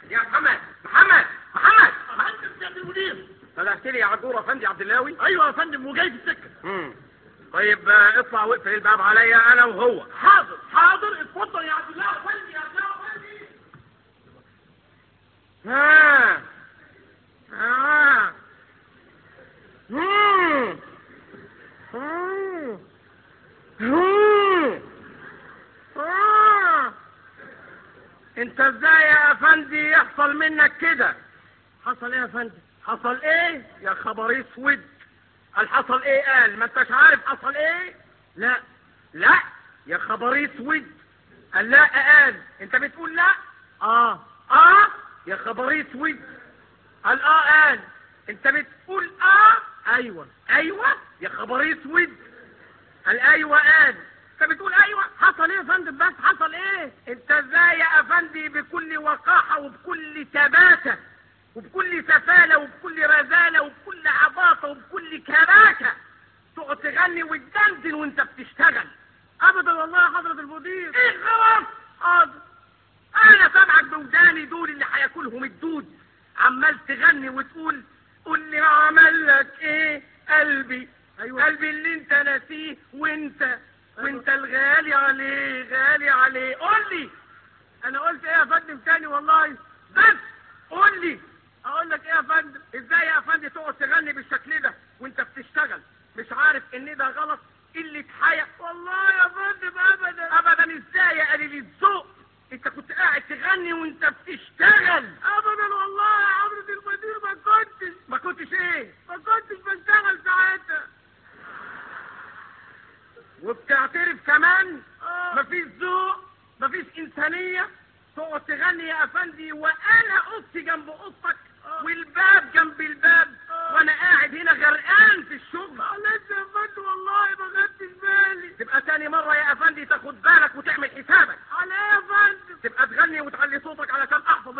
يا محمد محمد محمد فندم يا المدير فتحت لي يا عجور افندي عبد اللاوي ايوه يا فندم وجاي في السكه امم طيب آه، اطلع واقفل الباب عليا انا وهو حاضر حاضر اتفضل يا عبد الله افندي يا عبد الله افندي ها ها مم. مم. مم. آه. انت ازاي يا افندي يحصل منك كده حصل ايه يا فندم حصل ايه يا خبر اسود قال حصل ايه قال ما انتش عارف حصل ايه لا لا يا خبر اسود قال لا قال انت بتقول لا اه اه يا خبر اسود قال اه قال انت بتقول اه ايوه ايوه يا خبر اسود قال ايوه قال انت بتقول ايوه حصل ايه يا فندم بس حصل ايه انت ازاي يا افندي بكل وقاحه وبكل ثباته وبكل سفاله وبكل رزاله وبكل عباطه وبكل كراكه تقعد تغني وتدندن وانت بتشتغل ابدا والله يا حضره المدير ايه خلاص حاضر انا سامعك بوداني دول اللي هياكلهم الدود عمال تغني وتقول قول لي عمل لك ايه قلبي أيوة. قلبي اللي انت ناسيه وانت وانت الغالي عليه غالي عليه قول لي انا قلت ايه يا فندم تاني والله بس قول لي اقول لك ايه يا فندم ازاي يا فندم تقعد تغني بالشكل ده وانت بتشتغل مش عارف ان ده غلط قلة حياة والله يا فندم ابدا ابدا ازاي يا قليل الذوق انت كنت قاعد تغني وانت بتشتغل ابدا والله يا عمرو المدير ما كنتش ما كنتش ايه ما كنتش بشتغل ساعتها وبتعترف كمان مفيش ذوق مفيش انسانيه تقعد تغني يا افندي وانا اوضتي جنب اوضتك والباب جنب الباب وانا قاعد هنا غرقان في الشغل معلش يا فندم والله ما خدتش بالي تبقى تاني مره يا افندي تاخد بالك وتعمل حسابك على ايه يا فندم تبقى تغني وتعلي صوتك علشان احفظ